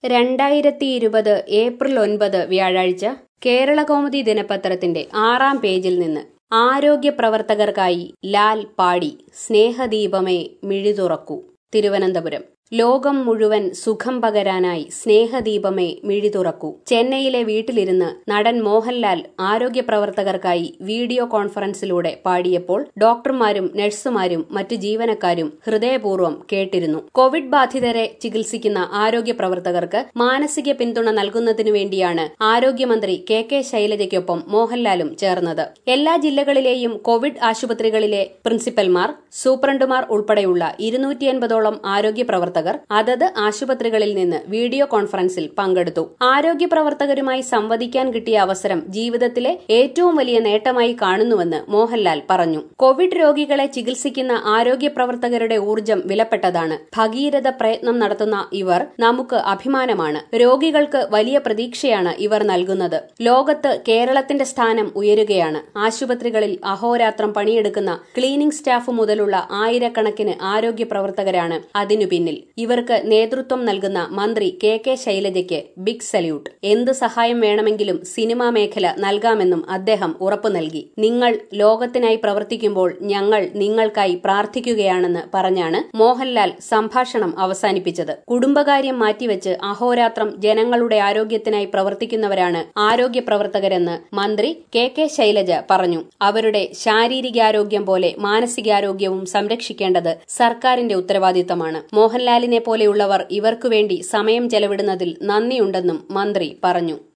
രണ്ടായിരത്തി ഇരുപത് ഏപ്രിൽ ഒൻപത് വ്യാഴാഴ്ച കേരളകൗമുദി ദിനപത്രത്തിന്റെ ആറാം പേജിൽ നിന്ന് ആരോഗ്യ പ്രവർത്തകർക്കായി ലാൽ പാടി സ്നേഹദീപമേ മിഴിതുറക്കൂ തിരുവനന്തപുരം ലോകം മുഴുവൻ സുഖം പകരാനായി സ്നേഹദീപമേ മിഴി തുറക്കൂ ചെന്നൈയിലെ വീട്ടിലിരുന്ന് നടൻ മോഹൻലാൽ ആരോഗ്യ പ്രവർത്തകർക്കായി വീഡിയോ കോൺഫറൻസിലൂടെ പാടിയപ്പോൾ ഡോക്ടർമാരും നഴ്സുമാരും മറ്റു ജീവനക്കാരും ഹൃദയപൂർവ്വം കേട്ടിരുന്നു കോവിഡ് ബാധിതരെ ചികിത്സിക്കുന്ന ആരോഗ്യ പ്രവർത്തകർക്ക് മാനസിക പിന്തുണ നൽകുന്നതിനു വേണ്ടിയാണ് ആരോഗ്യമന്ത്രി കെ കെ ശൈലജയ്ക്കൊപ്പം മോഹൻലാലും ചേർന്നത് എല്ലാ ജില്ലകളിലെയും കോവിഡ് ആശുപത്രികളിലെ പ്രിൻസിപ്പൽമാർ സൂപ്രണ്ടുമാർ ഉൾപ്പെടെയുള്ള ഇരുന്നൂറ്റിയൻപതോളം ആരോഗ്യ പ്രവർത്തകർ അതത് ആശുപത്രികളിൽ നിന്ന് വീഡിയോ കോൺഫറൻസിൽ പങ്കെടുത്തു ആരോഗ്യ പ്രവർത്തകരുമായി സംവദിക്കാൻ കിട്ടിയ അവസരം ജീവിതത്തിലെ ഏറ്റവും വലിയ നേട്ടമായി കാണുന്നുവെന്ന് മോഹൻലാൽ പറഞ്ഞു കോവിഡ് രോഗികളെ ചികിത്സിക്കുന്ന ആരോഗ്യ പ്രവർത്തകരുടെ ഊർജ്ജം വിലപ്പെട്ടതാണ് ഭഗീരഥ പ്രയത്നം നടത്തുന്ന ഇവർ നമുക്ക് അഭിമാനമാണ് രോഗികൾക്ക് വലിയ പ്രതീക്ഷയാണ് ഇവർ നൽകുന്നത് ലോകത്ത് കേരളത്തിന്റെ സ്ഥാനം ഉയരുകയാണ് ആശുപത്രികളിൽ അഹോരാത്രം പണിയെടുക്കുന്ന ക്ലീനിംഗ് സ്റ്റാഫ് മുതലുള്ള ആയിരക്കണക്കിന് ആരോഗ്യ പ്രവർത്തകരാണ് അതിനു പിന്നിൽ ഇവർക്ക് നേതൃത്വം നൽകുന്ന മന്ത്രി കെ കെ ശൈലജയ്ക്ക് ബിഗ് സല്യൂട്ട് എന്ത് സഹായം വേണമെങ്കിലും സിനിമാ മേഖല നൽകാമെന്നും അദ്ദേഹം ഉറപ്പു നൽകി നിങ്ങൾ ലോകത്തിനായി പ്രവർത്തിക്കുമ്പോൾ ഞങ്ങൾ നിങ്ങൾക്കായി പ്രാർത്ഥിക്കുകയാണെന്ന് പറഞ്ഞാണ് മോഹൻലാൽ സംഭാഷണം അവസാനിപ്പിച്ചത് കുടുംബകാര്യം മാറ്റിവെച്ച് അഹോരാത്രം ജനങ്ങളുടെ ആരോഗ്യത്തിനായി പ്രവർത്തിക്കുന്നവരാണ് ആരോഗ്യ പ്രവർത്തകരെന്ന് മന്ത്രി കെ കെ ശൈലജ പറഞ്ഞു അവരുടെ ശാരീരികാരോഗ്യം പോലെ മാനസികാരോഗ്യവും സംരക്ഷിക്കേണ്ടത് സർക്കാരിന്റെ ഉത്തരവാദിത്തമാണ് മോഹൻലാലിനെ പോലെയുള്ളവർ ഇവർക്കുവേണ്ടി സമയം ചെലവിടുന്നതിൽ നന്ദിയുണ്ടെന്നും മന്ത്രി പറഞ്ഞു